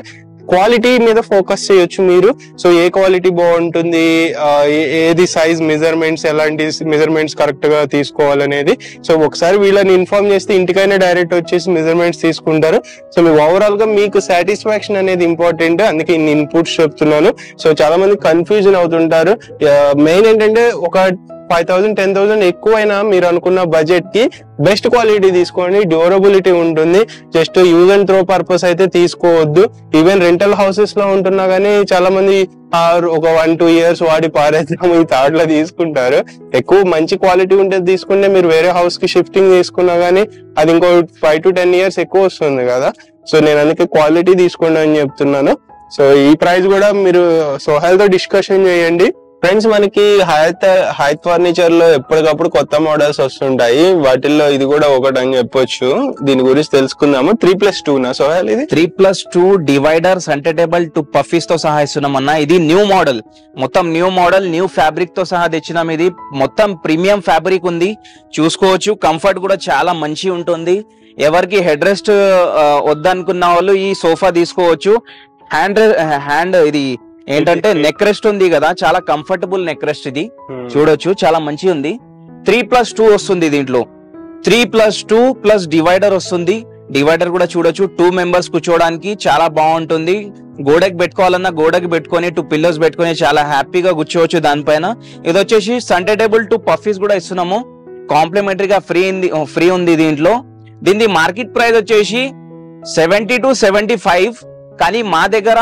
క్వాలిటీ మీద ఫోకస్ చేయొచ్చు మీరు సో ఏ క్వాలిటీ బాగుంటుంది ఆ, ఏ- ఏది సైజ్ మెజర్మెంట్స్ ఎలాంటి మెజర్మెంట్స్ కరెక్ట్ గా తీసుకోవాలనేది సో ఒకసారి వీళ్ళని ఇన్ఫార్మ్ చేస్తే ఇంటికైనా డైరెక్ట్ వచ్చేసి మెజర్మెంట్స్ తీసుకుంటారు సో మీ ఓవరాల్ గా మీకు సాటిస్ఫాక్షన్ అనేది ఇంపార్టెంట్ అందుకే ఇన్ని ఇన్పుట్స్ చెప్తున్నాను సో చాలా మంది కన్ఫ్యూజన్ అవుతుంటారు మెయిన్ ఏంటంటే ఒక ఫైవ్ థౌసండ్ టెన్ థౌసండ్ ఎక్కువైనా మీరు అనుకున్న బడ్జెట్ కి బెస్ట్ క్వాలిటీ తీసుకోండి డ్యూరబిలిటీ ఉంటుంది just use and throw purpose అయితే తీసుకోవద్దు ఈవెన్ రెంటల్ హౌసెస్ లో ఉంటున్నా గానీ చాలా మంది ఆ ఒక వన్ టూ ఇయర్స్ వాడి పారేద్దాం ఈ థర్డ్ లో తీసుకుంటారు ఎక్కువ మంచి క్వాలిటీ ఉంటే తీసుకుంటే మీరు వేరే హౌస్ కి షిఫ్టింగ్ తీసుకున్నా గానీ అది ఇంకో ఫైవ్ టు టెన్ ఇయర్స్ ఎక్కువ వస్తుంది కదా సో నేను అందుకే క్వాలిటీ తీసుకోండి అని చెప్తున్నాను సో ఈ ప్రైస్ కూడా మీరు సోహెల్ తో డిస్కషన్ చేయండి ఫ్రెండ్స్ మనకి హైత్ హైత్ ఫర్నిచర్ లో ఎప్పటికప్పుడు కొత్త మోడల్స్ వస్తుంటాయి వాటిల్లో ఇది కూడా ఒకటి అని చెప్పొచ్చు దీని గురించి తెలుసుకుందాము త్రీ ప్లస్ టూ నా సోహెల్ ఇది three plus two divider centre table two puffies తో సహా ఇస్తున్నాం అన్న ఇది న్యూ మోడల్ మొత్తం న్యూ మోడల్ న్యూ ఫ్యాబ్రిక్ తో సహా తెచ్చినాం ఇది మొత్తం ప్రీమియం ఫ్యాబ్రిక్ ఉంది చూసుకోవచ్చు కంఫర్ట్ కూడా చాలా మంచి ఉంటుంది ఎవరికి హెడ్ రెస్ట్ వద్దనుకున్న వాళ్ళు ఈ సోఫా తీసుకోవచ్చు హ్యాండ్ హ్యాండ్ ఇది ఏంటంటే నెక్ రెస్ట్ ఉంది కదా చాలా కంఫర్టబుల్ నెక్ రెస్ట్ ఇది చూడొచ్చు చాలా మంచి ఉంది త్రీ ప్లస్ టూ వస్తుంది దీంట్లో three plus two plus divider వస్తుంది డివైడర్ కూడా చూడొచ్చు టూ మెంబర్స్ కూర్చోవడానికి చాలా బాగుంటుంది గోడకి పెట్టుకోవాలన్నా గోడకి పెట్టుకొని టూ పిల్లర్స్ పెట్టుకొని చాలా హ్యాపీగా కూర్చోవచ్చు దానిపైన ఇది వచ్చేసి సండే టేబుల్ టూ పఫీస్ కూడా ఇస్తున్నాము కాంప్లిమెంటరీ గా ఫ్రీ ఉంది ఫ్రీ ఉంది దీంట్లో దీని మార్కెట్ ప్రైస్ వచ్చేసి సెవెంటీ టు సెవెంటీ ఫైవ్ కానీ మా దగ్గర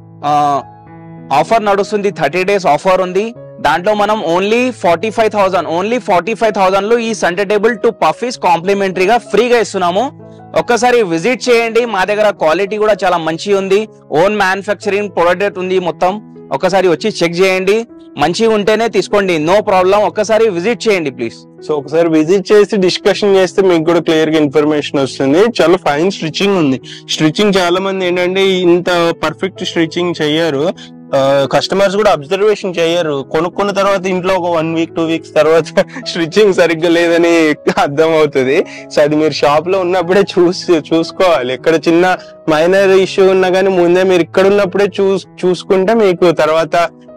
ఆఫర్ నడుస్తుంది థర్టీ డేస్ ఆఫర్ ఉంది దాంట్లో మనం only forty five thousand only forty five thousand లో ఈ సండే టేబుల్ టు పఫీస్ కాంప్లిమెంటరీగా ఫ్రీగా ఇస్తున్నాము ఒక్కసారి విజిట్ చేయండి మా దగ్గర క్వాలిటీ కూడా చాలా మంచి ఉంది ఓన్ మ్యానుఫ్యాక్చరింగ్ ప్రొడక్ట్ ఉంది మొత్తం ఒకసారి వచ్చి చెక్ చేయండి మంచిగా ఉంటేనే తీసుకోండి నో ప్రాబ్లం ఒక్కసారి విజిట్ చేయండి ప్లీజ్ సో ఒకసారి విజిట్ చేసి డిస్కషన్ చేస్తే మీకు కూడా క్లియర్ గా ఇన్ఫర్మేషన్ వస్తుంది చాలా ఫైన్ స్టిచ్చింగ్ ఉంది స్టిచ్చింగ్ చాలా మంది ఏంటంటే ఇంత పర్ఫెక్ట్ స్టిచ్చింగ్ చెయ్యరు కస్టమర్స్ కూడా అబ్జర్వేషన్ చేయరు కొనుక్కున్న తర్వాత ఇంట్లో ఒక వన్ వీక్ టూ వీక్స్ తర్వాత స్టిచ్చింగ్ సరిగ్గా లేదని అర్థం అవుతుంది సో అది మీరు షాప్ లో ఉన్నప్పుడే చూసి చూసుకోవాలి ఎక్కడ చిన్న మైనర్ ఇష్యూ ఉన్నా కానీ ముందే మీరు ఇక్కడ ఉన్నప్పుడే చూస్ చూసుకుంటే మీకు తర్వాత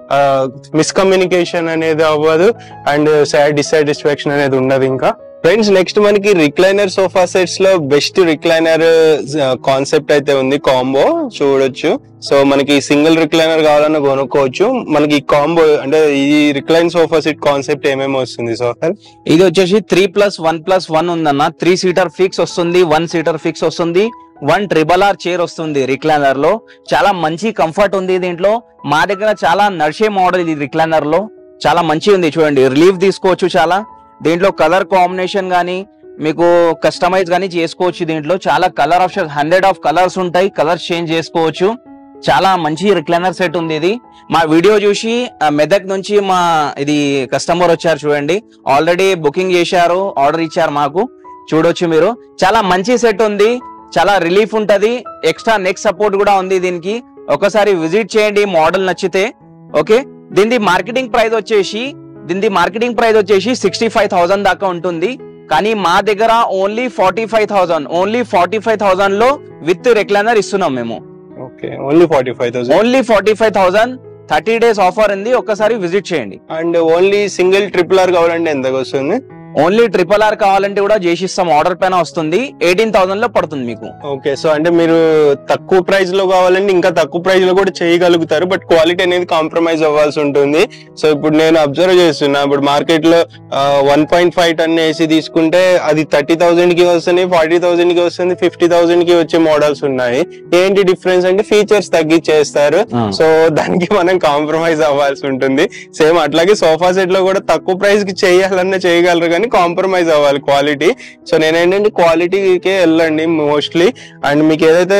మిస్కమ్యూనికేషన్ అనేది అవ్వదు అండ్ సాడ్ డిసాటిస్ఫాక్షన్ అనేది ఉండదు ఇంకా ఫ్రెండ్స్ నెక్స్ట్ మనకి రిక్లైనర్ సోఫా సెట్స్ లో బెస్ట్ రిక్లైనర్ కాన్సెప్ట్ అయితే ఉంది కాంబో చూడొచ్చు సో మనకి సింగిల్ రిక్లైనర్ కావాలన్నా కొనుక్కోవచ్చు మనకి కాంబో అంటే ఈ రిక్లైన్ సోఫా సెట్ కాన్సెప్ట్ ఏమేమి వస్తుంది సోఫర్ ఇది వచ్చేసి three plus one plus one ఉందన్న త్రీ సీటర్ ఫిక్స్ వస్తుంది వన్ సీటర్ ఫిక్స్ వస్తుంది వన్ ట్రిబల్ ఆర్ చైర్ వస్తుంది రిక్లైనర్ లో చాలా మంచి కంఫర్ట్ ఉంది దీంట్లో మా దగ్గర చాలా నడిచే మోడల్ ఇది రిక్లైనర్ లో చాలా మంచి ఉంది చూడండి రిలీఫ్ తీసుకోవచ్చు చాలా దీంట్లో కలర్ కాంబినేషన్ గానీ మీకు కస్టమైజ్ గానీ చేసుకోవచ్చు దీంట్లో చాలా colour option hundred of colours ఉంటాయి కలర్స్ చేంజ్ చేసుకోవచ్చు చాలా మంచి రిక్లైనర్ సెట్ ఉంది ఇది మా వీడియో చూసి ఆ, మెదక్ నుంచి మా ఇది కస్టమర్ వచ్చారు చూడండి ఆల్రెడీ బుకింగ్ చేశారు ఆర్డర్ ఇచ్చారు మాకు చూడొచ్చు మీరు చాలా మంచి సెట్ ఉంది చాలా రిలీఫ్ ఉంటది ఎక్స్ట్రా నెక్ సపోర్ట్ కూడా ఉంది దీనికి ఒకసారి విజిట్ చేయండి మోడల్ నచ్చితే ఓకే దీని మార్కెటింగ్ ప్రైస్ వచ్చేసి దీని మార్కెటింగ్ ప్రైస్ వచ్చేసి సిక్స్టీ ఫైవ్ థౌసండ్ దాకా ఉంటుంది కానీ మా దగ్గర only forty five thousand only forty five thousand లో విత్ రెక్లైనర్ ఇస్తున్నాం మేము okay only forty five thousand only forty five thousand thirty days offer ఉంది ఒక్కసారి విజిట్ చేయండి and only single triple arm కావాలంటే ఎంతకు వస్తుంది ఓన్లీ ట్రిపుల్ ఆర్ కావాలంటే కూడా చేసిస్తాం ఆర్డర్ పైన వస్తుంది ఎయిటీన్ థౌసండ్ లో పడుతుంది మీకు ఓకే సో అంటే మీరు తక్కువ ప్రైస్ లో కావాలంటే ఇంకా తక్కువ ప్రైస్ లో కూడా చేయగలుగుతారు బట్ క్వాలిటీ అనేది కాంప్రమైజ్ అవ్వాల్సి ఉంటుంది సో ఇప్పుడు నేను అబ్జర్వ్ చేస్తున్నా ఇప్పుడు మార్కెట్ లో one point five ton AC తీసుకుంటే అది థర్టీ థౌసండ్ కి వస్తుంది ఫార్టీ థౌసండ్ కి వస్తుంది ఫిఫ్టీ థౌసండ్ కి వచ్చే మోడల్స్ ఉన్నాయి ఏంటి డిఫరెన్స్ అంటే ఫీచర్స్ తగ్గించేస్తారు సో దానికి మనం కాంప్రమైజ్ అవ్వాల్సి ఉంటుంది సేమ్ అట్లాగే సోఫా సెట్ లో కూడా తక్కువ ప్రైస్ కి చేయాలన్నా చేయగలరు కానీ కాంప్రమైజ్ అవ్వాలి క్వాలిటీ సో నేనేంటంటే క్వాలిటీకే వెళ్ళండి మోస్ట్లీ అండ్ మీకు ఏదైతే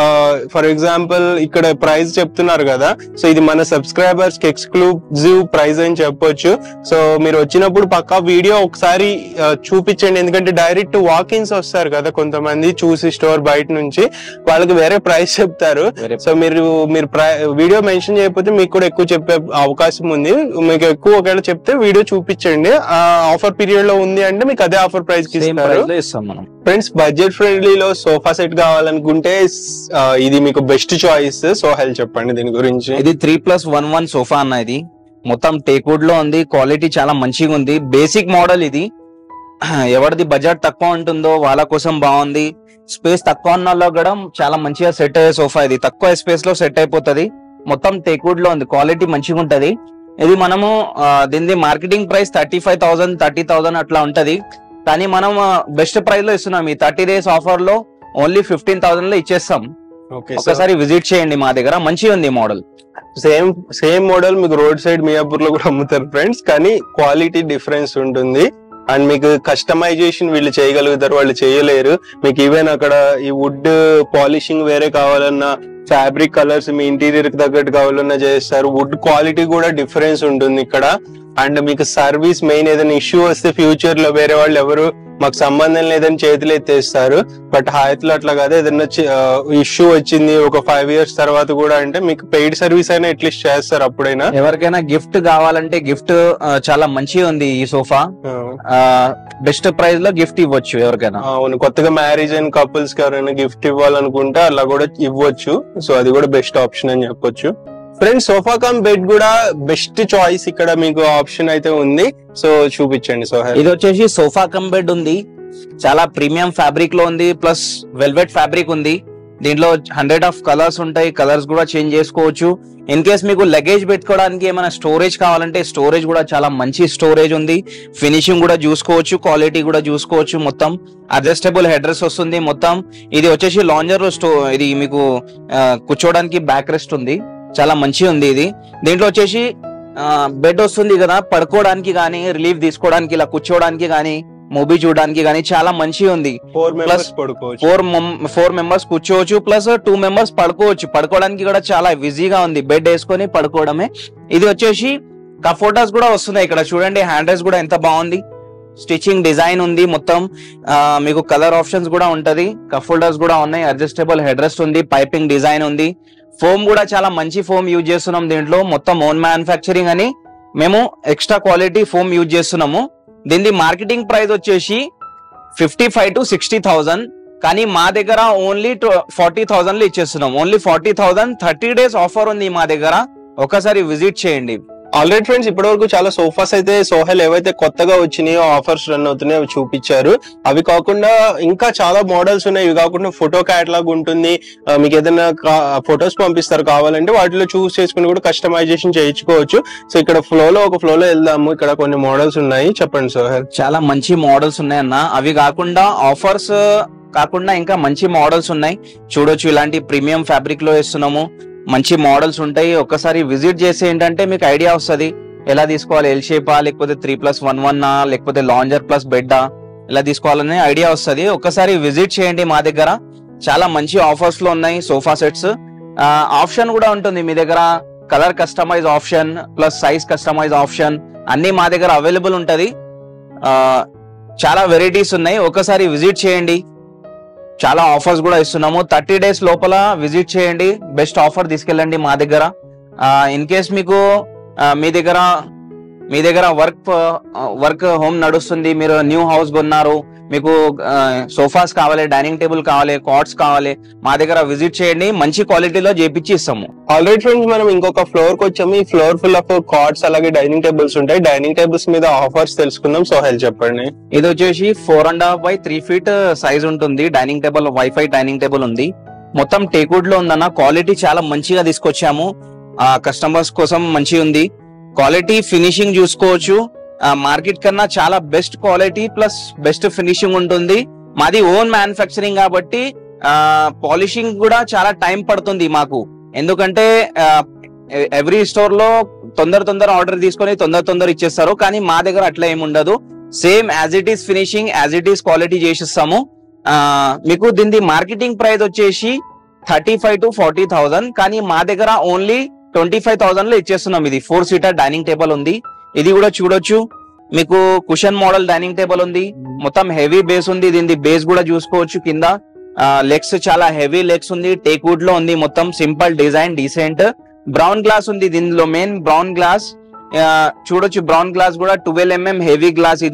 ఫర్ ఎగ్జాంపుల్ ఇక్కడ ప్రైస్ చెప్తున్నారు కదా సో ఇది మన సబ్స్క్రైబర్స్ కి ఎక్స్క్లూజివ్ ప్రైస్ అని చెప్పొచ్చు సో మీరు వచ్చినప్పుడు పక్కా వీడియో ఒకసారి ఆ, చూపించండి ఎందుకంటే డైరెక్ట్ వాకిన్స్ వస్తారు కదా కొంతమంది చూసి స్టోర్ బయట నుంచి వాళ్ళకి వేరే ప్రైస్ చెప్తారు సో మీరు మీరు వీడియో మెన్షన్ చేయకపోతే మీకు కూడా ఎక్కువ చెప్పే అవకాశం ఉంది మీకు ఎక్కువ ఒకవేళ చెప్తే వీడియో చూపించండి ఆ ఆఫర్ పీరియడ్ లో ఉంది అంటే మీకు అదే ఆఫర్ ప్రైస్ కి సేమ్ ఇస్తారు ప్రైస్ లో ఇస్తాం మనం ఫ్రెండ్స్ బడ్జెట్ ఫ్రెండ్లీలో సోఫా సెట్ కావాలనుకుంటే ఆ, ఇది మీకు బెస్ట్ చాయిస్ సో హెల్ప్ చెప్పండి దీని గురించి ఇది three plus one one sofa అన్న ఇది మొత్తం టేక్వుడ్ లో ఉంది క్వాలిటీ చాలా మంచిగా ఉంది బేసిక్ మోడల్ ఇది ఎవరిది బడ్జెట్ తక్కువ ఉంటుందో వాళ్ళ కోసం బాగుంది స్పేస్ తక్కువ ఉన్న వాళ్ళకి కూడా చాలా మంచిగా సెట్ అయ్యే సోఫా ఇది తక్కువ స్పేస్ లో సెట్ అయిపోతది మొత్తం టేక్వుడ్ లో ఉంది క్వాలిటీ మంచిగా ఉంటది ఇది మనము ఆ, దీనిది marketing price thirty five thousand thirty thousand అట్లా ఉంటది కానీ మనం బెస్ట్ ప్రైస్ లో ఇస్తున్నాం ఈ థర్టీ డేస్ ఆఫర్ లో ఓన్లీ ఫిఫ్టీన్ థౌసండ్ లో ఇచ్చేస్తాం ఓకే ఒకసారి విజిట్ చేయండి మా దగ్గర మంచిగా ఉంది మోడల్ సేమ్ సేమ్ మోడల్ మీకు రోడ్ సైడ్ మియాపూర్ లో కూడా అమ్ముతారు ఫ్రెండ్స్ కానీ క్వాలిటీ డిఫరెన్స్ ఉంటుంది అండ్ మీకు కస్టమైజేషన్ వీళ్ళు చేయగలుగుతారు వాళ్ళు చేయలేరు మీకు ఈవెన్ అక్కడ ఈ వుడ్ పాలిషింగ్ వేరే కావాలన్నా ఫ్యాబ్రిక్ కలర్స్ మీ ఇంటీరియర్ కి తగ్గట్టు కావాలన్నా చేస్తారు వుడ్ క్వాలిటీ కూడా డిఫరెన్స్ ఉంటుంది ఇక్కడ అండ్ మీకు సర్వీస్ మెయిన్ ఏదైనా ఇష్యూ వస్తే ఫ్యూచర్ లో వేరే వాళ్ళు ఎవరు మాకు సంబంధం లేదని చేతులు ఎత్తేస్తారు బట్ హాయత్లో అట్లా కాదు ఏదైనా ఇష్యూ వచ్చింది ఒక ఫైవ్ ఇయర్స్ తర్వాత కూడా అంటే మీకు పెయిడ్ సర్వీస్ అయినా అట్లీస్ట్ చేస్తారు అప్పుడైనా ఎవరికైనా గిఫ్ట్ కావాలంటే గిఫ్ట్ చాలా మంచిగా ఉంది ఈ సోఫా బెస్ట్ ప్రైస్ లో గిఫ్ట్ ఇవ్వచ్చు ఎవరికైనా అవును కొత్తగా మ్యారేజ్ అయిన కపుల్స్ కి ఎవరైనా గిఫ్ట్ ఇవ్వాలనుకుంటే అలా కూడా ఇవ్వచ్చు సో అది కూడా బెస్ట్ ఆప్షన్ అని చెప్పొచ్చు ఫ్రెండ్స్ సోఫా కమ్ బెడ్ కూడా బెస్ట్ చాయిస్ ఇక్కడ మీకు ఆప్షన్ అయితే ఉంది సో చూపించండి సోహెల్ ఇది వచ్చేసి సోఫా కమ్ బెడ్ ఉంది చాలా ప్రీమియం ఫ్యాబ్రిక్ లో ఉంది ప్లస్ వెల్వెట్ ఫ్యాబ్రిక్ ఉంది దీంట్లో హండ్రెడ్ ఆఫ్ కలర్స్ ఉంటాయి కలర్స్ కూడా చేంజ్ చేసుకోవచ్చు ఇన్ కేస్ మీకు లగేజ్ పెట్టుకోవడానికి ఏమైనా స్టోరేజ్ కావాలంటే స్టోరేజ్ కూడా చాలా మంచి స్టోరేజ్ ఉంది ఫినిషింగ్ కూడా చూసుకోవచ్చు క్వాలిటీ కూడా చూసుకోవచ్చు మొత్తం అడ్జస్టబుల్ హెడ్రెస్ వస్తుంది మొత్తం ఇది వచ్చేసి లాంజర్ స్టో ఇది మీకు ఆ, కూర్చోవడానికి బ్యాక్ రెస్ట్ ఉంది చాలా మంచిగా ఉంది ఇది దీంట్లో వచ్చేసి బెడ్ వస్తుంది కదా పడుకోవడానికి కానీ రిలీఫ్ తీసుకోవడానికి ఇలా కూర్చోవడానికి కానీ మూవీ చూడడానికి కానీ చాలా మంచిగా ఉంది ఫోర్ మెంబర్స్ పడుకోవచ్చు ఫోర్ ఫోర్ మెంబర్స్ కూర్చోవచ్చు ప్లస్ టూ మెంబర్స్ పడుకోవచ్చు పడుకోవడానికి కూడా చాలా ఈజీగా ఉంది బెడ్ వేసుకొని పడుకోవడమే ఇది వచ్చేసి కఫోటర్స్ కూడా వస్తున్నాయి ఇక్కడ చూడండి హ్యాండ్ రైస్ కూడా ఎంత బాగుంది స్టిచ్చింగ్ డిజైన్ ఉంది మొత్తం ఆ, మీకు కలర్ ఆప్షన్స్ కూడా ఉంటది కప్ హోల్డర్స్ కూడా ఉన్నాయి అడ్జస్టబుల్ హెడ్ రెస్ట్ ఉంది పైపింగ్ డిజైన్ ఉంది ఫోమ్ కూడా చాలా మంచి ఫోమ్ యూజ్ చేస్తున్నాం దీంట్లో మొత్తం ఓన్ మ్యానుఫ్యాక్చరింగ్ అని మేము ఎక్స్ట్రా క్వాలిటీ ఫోమ్ యూజ్ చేస్తున్నాము దీని మార్కెటింగ్ ప్రైస్ వచ్చేసి fifty five to sixty thousand కానీ మా దగ్గర ఓన్లీ ఫార్టీ థౌసండ్ లో ఇచ్చేస్తున్నాం only forty thousand thirty days offer ఉంది మా దగ్గర ఒకసారి విజిట్ చేయండి ఆల్రెడీ ఫ్రెండ్స్ ఇప్పటి వరకు చాలా సోఫాస్ అయితే సోహెల్ ఏవైతే కొత్తగా వచ్చినాయో ఆఫర్స్ రన్ అవుతున్నాయో అవి చూపించారు అవి కాకుండా ఇంకా చాలా మోడల్స్ ఉన్నాయి ఇవి కాకుండా ఫోటో క్యాటలాగ్ ఉంటుంది ఆ, మీకు ఏదైనా ఫొటోస్ పంపిస్తారు కావాలంటే వాటిలో చూస్ చేసుకుని కూడా కస్టమైజేషన్ చేయించుకోవచ్చు సో ఇక్కడ ఫ్లో లో ఒక ఫ్లో లో వెళ్దాము ఇక్కడ కొన్ని మోడల్స్ ఉన్నాయి చెప్పండి సోహెల్ చాలా మంచి మోడల్స్ ఉన్నాయన్న అవి కాకుండా ఆఫర్స్ కాకుండా ఇంకా మంచి మోడల్స్ ఉన్నాయి చూడొచ్చు ఇలాంటి ప్రీమియం ఫ్యాబ్రిక్ లో వేస్తున్నాము మంచి మోడల్స్ ఉంటాయి ఒక్కసారి విజిట్ చేసి ఏంటంటే మీకు ఐడియా వస్తది ఎలా తీసుకోవాలి ఎల్ షేపా లేకపోతే త్రీ ప్లస్ వన్ వన్ లేకపోతే లాంజర్ ప్లస్ బెడ్డా ఎలా తీసుకోవాలనే ఐడియా వస్తది ఒక్కసారి విజిట్ చేయండి మా దగ్గర చాలా మంచి ఆఫర్స్ లో ఉన్నాయి సోఫా సెట్స్ ఆప్షన్ కూడా ఉంటుంది మీ దగ్గర colour customize option plus size customize option అన్ని మా దగ్గర అవైలబుల్ ఉంటది ఆ, చాలా వెరైటీస్ ఉన్నాయి ఒకసారి విజిట్ చేయండి చాలా ఆఫర్స్ కూడా ఇస్తున్నాము థర్టీ డేస్ లోపల విజిట్ చేయండి బెస్ట్ ఆఫర్ తీసుకెళ్ళండి మా దగ్గర ఇన్ కేస్ మీకు ఆ, మీ దగ్గర మీ దగ్గర వర్క్ వర్క్ హోమ్ నడుస్తుంది మీరు న్యూ హౌస్ కొన్నారు మీకు సోఫాస్ కావాలి డైనింగ్ టేబుల్ కావాలి కాట్స్ కావాలి మా దగ్గర విజిట్ చేయండి మంచి క్వాలిటీలో చేపించి ఇస్తాము ఆల్రెడీ ఫ్రెండ్స్ మనం ఇంకొక ఫ్లోర్ కి వచ్చాము ఈ ఫ్లోర్ ఫుల్ ఆఫ్ కార్డ్స్ అలాగే డైనింగ్ టేబుల్స్ ఉంటాయి డైనింగ్ టేబుల్స్ మీద ఆఫర్స్ తెలుసుకుందాం సోహెల్ చెప్పండి ఇది వచ్చేసి four and half by three feet size ఉంటుంది డైనింగ్ టేబుల్ వైఫై డైనింగ్ టేబుల్ ఉంది మొత్తం టేక్వుడ్ లో ఉందన్న క్వాలిటీ చాలా మంచిగా తీసుకొచ్చాము ఆ కస్టమర్స్ కోసం మంచి ఉంది క్వాలిటీ ఫినిషింగ్ చూసుకోవచ్చు మార్కెట్ కన్నా చాలా best quality plus best finishing ఉంటుంది మాది ఓన్ మ్యానుఫ్యాక్చరింగ్ కాబట్టి పాలిషింగ్ కూడా చాలా టైం పడుతుంది మాకు ఎందుకంటే ఎవ్రీ స్టోర్ లో తొందర తొందర ఆర్డర్ తీసుకొని తొందర తొందర ఇచ్చేస్తారు కానీ మా దగ్గర అట్లా ఏమి ఉండదు same as it is finishing as it is quality చేసిస్తాము ఆ, మీకు దీని మార్కెటింగ్ ప్రైస్ వచ్చేసి thirty five to forty thousand కానీ మా దగ్గర ఓన్లీ ట్వంటీ ఫైవ్ థౌసండ్ లో ఇచ్చేస్తున్నాం ఇది ఫోర్ సీటర్ డైనింగ్ టేబుల్ ఉంది ఇది కూడా చూడొచ్చు మీకు కుషన్ మోడల్ డైనింగ్ టేబుల్ ఉంది మొత్తం హెవీ బేస్ ఉంది దీని బేస్ కూడా చూసుకోవచ్చు కింద లెగ్స్ చాలా హెవీ లెగ్స్ ఉంది టేక్ వుడ్ లో ఉంది మొత్తం simple design decent brown glass ఉంది దీనిలో మెయిన్ బ్రౌన్ గ్లాస్ చూడొచ్చు బ్రౌన్ గ్లాస్ కూడా ట్వెల్వ్ ఎంఎం హెవీ గ్లాస్ ఇది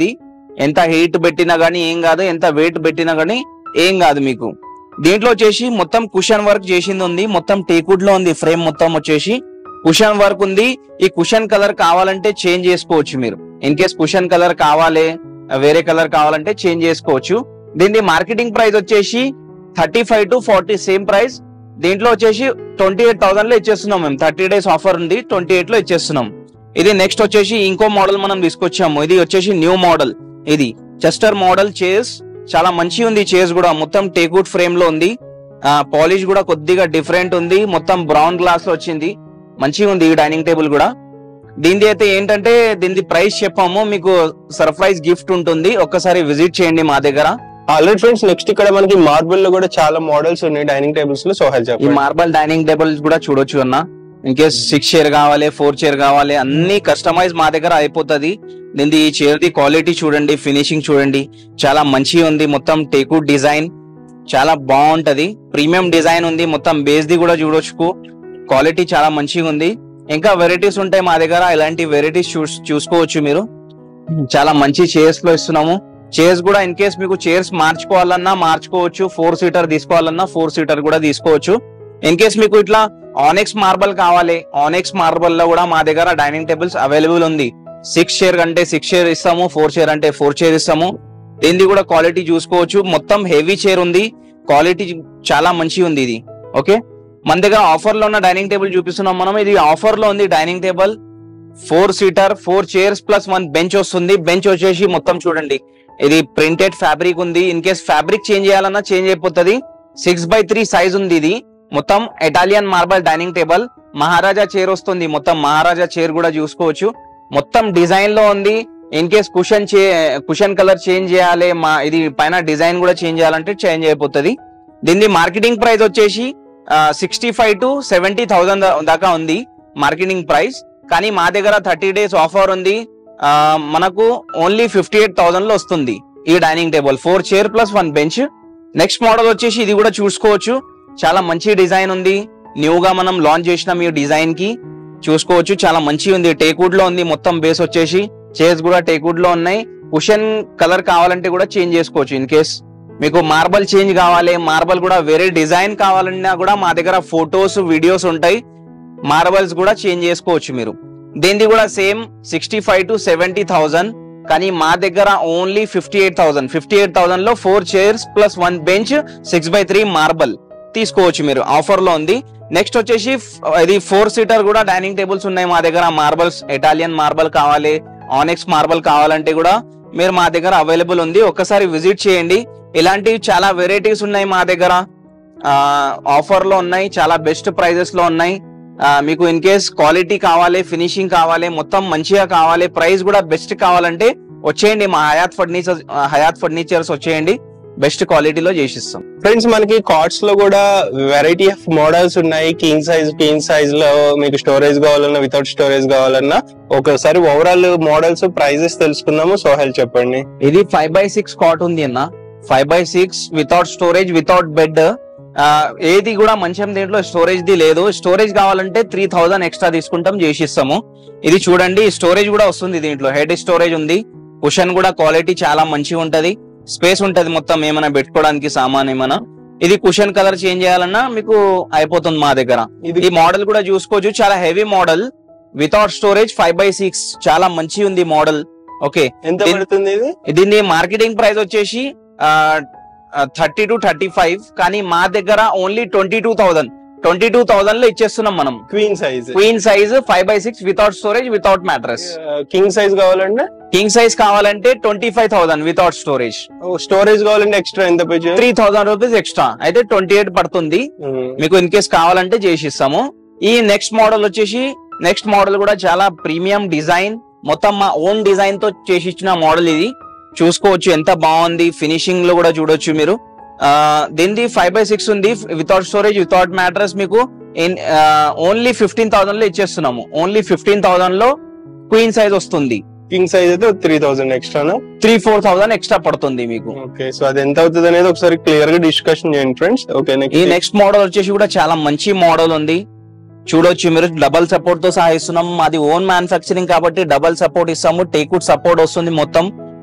ఎంత హీట్ పెట్టినా గానీ ఏం కాదు ఎంత వెయిట్ పెట్టినా గానీ ఏం కాదు మీకు దీంట్లో వచ్చేసి మొత్తం కుషన్ వర్క్ చేసింది ఉంది మొత్తం టేకుడ్ లో ఉంది ఫ్రేమ్ మొత్తం వచ్చేసి కుషన్ వర్క్ ఉంది ఈ కుషన్ కలర్ కావాలంటే చేంజ్ చేసుకోవచ్చు మీరు ఇన్ కేస్ కుషన్ కలర్ కావాలి వేరే కలర్ కావాలంటే చేంజ్ చేసుకోవచ్చు దీని మార్కెటింగ్ ప్రైస్ వచ్చేసి thirty five to forty same price దీంట్లో వచ్చేసి ట్వంటీ ఎయిట్ థౌసండ్ లో ఇచ్చేస్తున్నాం మేము థర్టీ డేస్ ఆఫర్ ఉంది ట్వంటీ ఎయిట్ లో ఇచ్చేస్తున్నాం ఇది నెక్స్ట్ వచ్చేసి ఇంకో మోడల్ మనం తీసుకొచ్చాము ఇది వచ్చేసి న్యూ మోడల్ ఇది చెస్టర్ మోడల్ చేస్ చాలా మంచి ఉంది చేస్ కూడా మొత్తం టేకుడ్ ఫ్రేమ్ లో ఉంది పాలిష్ కూడా కొద్దిగా డిఫరెంట్ ఉంది మొత్తం బ్రౌన్ గ్లాస్ లో వచ్చింది మంచిగా ఉంది ఈ డైనింగ్ టేబుల్ కూడా దీనిది అయితే ఏంటంటే దీనిది ప్రైస్ చెప్పాము మీకు సర్ప్రైజ్ గిఫ్ట్ ఉంటుంది ఒక్కసారి విజిట్ చేయండి మా దగ్గర ఆల్రెడీ ఫ్రెండ్స్ నెక్స్ట్ ఇక్కడ మనకి మార్బుల్ లో కూడా చాలా మోడల్స్ ఉన్నాయి డైనింగ్ టేబుల్స్ లో సోహెల్ ఈ చెప్పండి మార్బల్ డైనింగ్ టేబుల్స్ కూడా చూడొచ్చు అన్న ఇన్ కేస్ సిక్స్ చైర్ కావాలి ఫోర్ చైర్ కావాలి అన్ని కస్టమైజ్ మా దగ్గర అయిపోతుంది దీని ఈ చైర్ ది క్వాలిటీ చూడండి ఫినిషింగ్ చూడండి చాలా మంచిగా ఉంది మొత్తం టేకుడ్ డిజైన్ చాలా బాగుంటది ప్రీమియం డిజైన్ ఉంది మొత్తం బేస్ ది కూడా చూడొచ్చు క్వాలిటీ చాలా మంచిగా ఉంది ఇంకా వెరైటీస్ ఉంటాయి మా దగ్గర ఇలాంటి వెరైటీస్ చూసుకోవచ్చు మీరు చాలా మంచి చైర్స్ లో ఇస్తున్నాము చైర్స్ కూడా ఇన్ కేస్ మీకు చైర్స్ మార్చుకోవాలన్నా మార్చుకోవచ్చు ఫోర్ సీటర్ తీసుకోవాలన్నా ఫోర్ సీటర్ కూడా తీసుకోవచ్చు ఇన్ కేస్ మీకు ఇట్లా ఆనెక్స్ మార్బల్ కావాలి ఆనెక్స్ మార్బల్ లో కూడా మా దగ్గర డైనింగ్ టేబుల్స్ అవైలబుల్ ఉంది సిక్స్ చైర్ అంటే సిక్స్ చైర్ ఇస్తాము ఫోర్ చైర్ అంటే ఫోర్ చైర్ ఇస్తాము దీనిది కూడా క్వాలిటీ చూసుకోవచ్చు మొత్తం హెవీ చైర్ ఉంది క్వాలిటీ చాలా మంచి ఉంది ఇది ఓకే మన దగ్గర ఆఫర్ లో ఉన్న డైనింగ్ టేబుల్ చూపిస్తున్నాం మనం ఇది ఆఫర్ లో ఉంది dining table four seater four chairs plus one bench వస్తుంది బెంచ్ వచ్చేసి మొత్తం చూడండి ఇది ప్రింటెడ్ ఫ్యాబ్రిక్ ఉంది ఇన్ కేస్ ఫ్యాబ్రిక్ చేంజ్ చేయాలన్నా చేంజ్ అయిపోతుంది సిక్స్ బై త్రీ సైజ్ ఉంది ఇది మొత్తం Italian marble dining table Maharaja chair వస్తుంది మొత్తం మహారాజా చైర్ కూడా చూసుకోవచ్చు మొత్తం డిజైన్ లో ఉంది ఇన్ కేస్ కుషన్ చే కుషన్ కలర్ చేంజ్ చేయాలి మా ఇది పైన డిజైన్ కూడా చేంజ్ చేయాలంటే చేంజ్ అయిపోతుంది దీని మార్కెటింగ్ ప్రైస్ వచ్చేసి sixty five to seventy thousand దాకా ఉంది మార్కెటింగ్ ప్రైస్ కానీ మా దగ్గర థర్టీ డేస్ ఆఫర్ ఉంది ఆ, మనకు ఓన్లీ ఫిఫ్టీ ఎయిట్ థౌసండ్ లో వస్తుంది ఈ dining table four chair plus one bench next model వచ్చేసి ఇది కూడా చూసుకోవచ్చు చాలా మంచి డిజైన్ ఉంది న్యూ గా మనం లాంచ్ చేసినాం ఈ డిజైన్ కి చూసుకోవచ్చు చాలా మంచి ఉంది టేక్వుడ్ లో ఉంది మొత్తం బేస్ వచ్చేసి చైర్స్ కూడా టేక్వుడ్ లో ఉన్నాయి కుషన్ కలర్ కావాలంటే కూడా చేంజ్ చేసుకోవచ్చు ఇన్ కేస్ మీకు మార్బల్ చేంజ్ కావాలి మార్బల్ కూడా వేరే డిజైన్ కావాలన్నా కూడా మా దగ్గర ఫొటోస్ వీడియోస్ ఉంటాయి మార్బల్స్ కూడా చేంజ్ చేసుకోవచ్చు మీరు దీనిది కూడా same sixty five to seventy thousand కానీ మా దగ్గర only fifty eight thousand fifty eight thousand లో four chairs plus one bench six by three marble తీసుకోవచ్చు మీరు ఆఫర్ లో ఉంది నెక్స్ట్ వచ్చేసి ఫ్- ఇది ఫోర్ సీటర్ కూడా డైనింగ్ టేబుల్స్ ఉన్నాయి మా దగ్గర మార్బల్స్ ఇటాలియన్ మార్బల్ కావాలి ఆనెక్స్ మార్బల్ కావాలంటే కూడా మీరు మా దగ్గర అవైలబుల్ ఉంది ఒక్కసారి విజిట్ చేయండి ఇలాంటివి చాలా వెరైటీస్ ఉన్నాయి మా దగ్గర ఆఫర్ లో ఉన్నాయి చాలా బెస్ట్ ప్రైజెస్ లో ఉన్నాయి ఆ, మీకు ఇన్ కేస్ క్వాలిటీ కావాలి ఫినిషింగ్ కావాలి మొత్తం మంచిగా కావాలి ప్రైస్ కూడా బెస్ట్ కావాలంటే వచ్చేయండి మా హయాత్ ఫర్నిచర్ హయాత్ ఫర్నిచర్స్ వచ్చేయండి బెస్ట్ క్వాలిటీలో చేసిస్తాం ఫ్రెండ్స్ మనకి కార్డ్స్ లో కూడా వెరైటీ ఆఫ్ మోడల్స్ ఉన్నాయి కింగ్ సైజ్ కింగ్ సైజ్ లో మీకు స్టోరేజ్ కావాలన్నా వితౌట్ స్టోరేజ్ కావాలన్నా ఒకసారి ఓవరాల్ మోడల్స్ ప్రైజెస్ తెలుసుకుందాము సోహెల్ చెప్పండి ఇది ఫైవ్ బై సిక్స్ కాట్ ఉంది అన్న five by six without storage without bed ఏది కూడా మంచం దీంట్లో స్టోరేజ్ ది లేదు స్టోరేజ్ కావాలంటే త్రీ థౌసండ్ ఎక్స్ట్రా తీసుకుంటాం చేసిస్తాము ఇది చూడండి స్టోరేజ్ కూడా వస్తుంది దీంట్లో హెడ్ స్టోరేజ్ ఉంది కుషన్ కూడా క్వాలిటీ చాలా మంచిగా ఉంటది స్పేస్ ఉంటది మొత్తం ఏమైనా పెట్టుకోవడానికి సామాన్ ఏమైనా ఇది కుషన్ కలర్ చేంజ్ చేయాలన్నా మీకు అయిపోతుంది మా దగ్గర ఇది ఈ మోడల్ కూడా చూసుకోవచ్చు చాలా heavy model without storage five by six చాలా మంచి ఉంది మోడల్ ఓకే ఎంత దీని- పడుతుంది ఇది దీని మార్కెటింగ్ ప్రైస్ వచ్చేసి థర్టీ టు థర్టీ ఫైవ్ కానీ మా దగ్గర only twenty two thousand twenty two thousand లో ఇచ్చేస్తున్నాం మనం queen size queen size five by six without storage without mattress king size కావాలంటే కింగ్ సైజ్ కావాలంటే twenty five thousand without storage storage కావాలంటే extra ఎంత పే చేయాలి త్రీ థౌసండ్ రూపీస్ ఎక్స్ట్రా అయితే twenty eight పడుతుంది ఉమ్. మీకు ఇన్ కేస్ కావాలంటే చేసి ఇస్తాము ఈ నెక్స్ట్ మోడల్ వచ్చేసి నెక్స్ట్ మోడల్ కూడా చాలా ప్రీమియం డిజైన్ మొత్తం మా ఓన్ డిజైన్ తో చేసి ఇచ్చిన మోడల్ ఇది చూసుకోవచ్చు ఎంత బాగుంది ఫినిషింగ్ లో కూడా చూడొచ్చు మీరు ఆ, దీనిది ఫైవ్ బై సిక్స్ ఉంది వితౌట్ స్టోరేజ్ వితౌట్ మ్యాట్రస్ మీకు ఓన్లీ ఫిఫ్టీన్ థౌసండ్ లో ఇచ్చేస్తున్నాము ఓన్లీ ఫిఫ్టీన్ థౌసండ్ లో క్వీన్ సైజ్ వస్తుంది కింగ్ సైజ్ అయితే త్రీ థౌసండ్ ఎక్స్ట్రానా త్రీ ఫోర్ థౌసండ్ ఎక్స్ట్రా పడుతుంది మీకు ఓకే సో అది ఎంత అవుతుంది అనేది ఒకసారి క్లియర్ గా డిస్కషన్ చేయండి ఫ్రెండ్స్ ఓకే ఈ నెక్స్ట్ నెక్స్ట్ మోడల్ వచ్చేసి కూడా చాలా మంచి మోడల్ ఉంది చూడొచ్చు మీరు డబల్ సపోర్ట్ తో సహా ఇస్తున్నాం మాది ఓన్ మ్యానుఫాక్చరింగ్ కాబట్టి డబల్ సపోర్ట్ ఇస్తాము టేకుడ్ సపోర్ట్ వస్తుంది మొత్తం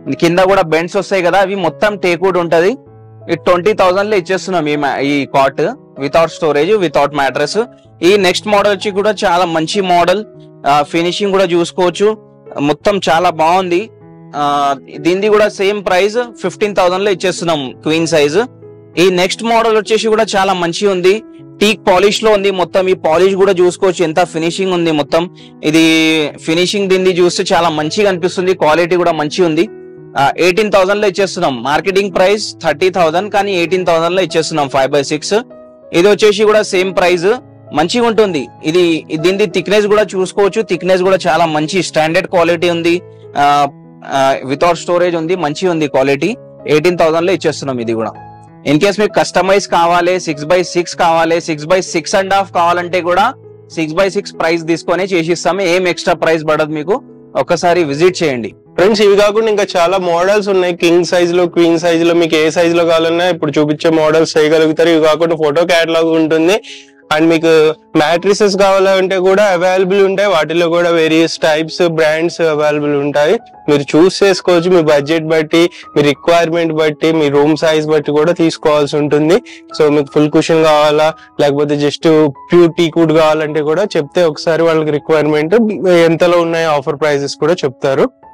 కింద కూడా బెండ్స్ వస్తాయి కదా అవి మొత్తం టేక్వుడ్ ఉంటది ఈ ట్వంటీ థౌసండ్ లో ఇచ్చేస్తున్నాం ఈ ma- ఈ cot without storage without mattress ఈ నెక్స్ట్ మోడల్ వచ్చి కూడా చాలా మంచి మోడల్ ఫినిషింగ్ కూడా చూసుకోవచ్చు మొత్తం చాలా బాగుంది ఆ, దీనిది కూడా సేమ్ ప్రైస్ ఫిఫ్టీన్ థౌసండ్ లో ఇచ్చేస్తున్నాం క్వీన్ సైజ్ ఈ నెక్స్ట్ మోడల్ వచ్చేసి కూడా చాలా మంచి ఉంది టీక్ పాలిష్ లో ఉంది మొత్తం ఈ పాలిష్ కూడా చూసుకోవచ్చు ఎంత ఫినిషింగ్ ఉంది మొత్తం ఇది ఫినిషింగ్ దీన్ని చూస్తే చాలా మంచిగా అనిపిస్తుంది క్వాలిటీ కూడా మంచి ఉంది ఎయిటీన్ థౌసండ్ లో ఇచ్చేస్తున్నాం మార్కెటింగ్ ప్రైస్ థర్టీ థౌసండ్ కానీ ఎయిటీన్ థౌసండ్ లో ఇచ్చేస్తున్నాం ఫైవ్ బై సిక్స్ ఇది వచ్చేసి కూడా సేమ్ ప్రైస్ మంచిగా ఉంటుంది ఇది దీని థిక్నెస్ కూడా చూసుకోవచ్చు థిక్నెస్ కూడా చాలా మంచి స్టాండర్డ్ క్వాలిటీ ఉంది వితౌట్ స్టోరేజ్ ఉంది మంచిగా ఉంది క్వాలిటీ ఎయిటీన్ థౌసండ్ లో ఇచ్చేస్తున్నాం ఇది కూడా ఇన్ కేస్ మీకు కస్టమైజ్ కావాలి సిక్స్ బై సిక్స్ కావాలి six by six and half కావాలంటే కూడా సిక్స్ బై సిక్స్ ప్రైస్ తీసుకొని చేసిస్తాము ఏం ఎక్స్ట్రా ప్రైస్ పడదు మీకు ఒక్కసారి విజిట్ చేయండి ఫ్రెండ్స్ ఇవి కాకుండా ఇంకా చాలా మోడల్స్ ఉన్నాయి కింగ్ సైజ్ లో క్వీన్ సైజ్ లో మీకు ఏ సైజ్ లో కావాలన్నా ఇప్పుడు చూపించే మోడల్స్ చేయగలుగుతారు ఇవి కాకుండా ఫోటో క్యాటలాగ్ ఉంటుంది అండ్ మీకు మ్యాట్రిసెస్ కావాలంటే కూడా అవైలబుల్ ఉంటాయి వాటిలో కూడా వేరియస్ టైప్స్ బ్రాండ్స్ అవైలబుల్ ఉంటాయి మీరు చూస్ చేసుకోవచ్చు మీ బడ్జెట్ బట్టి మీ రిక్వైర్మెంట్ బట్టి మీ రూమ్ సైజ్ బట్టి కూడా తీసుకోవాల్సి ఉంటుంది సో మీకు ఫుల్ కుషన్ కావాలా లేకపోతే జస్ట్ ప్యూర్ టీ కుడ్ కావాలంటే కూడా చెప్తే ఒకసారి వాళ్ళకి రిక్వైర్మెంట్ ఎంతలో ఉన్నాయి ఆఫర్ ప్రైజెస్ కూడా చెప్తారు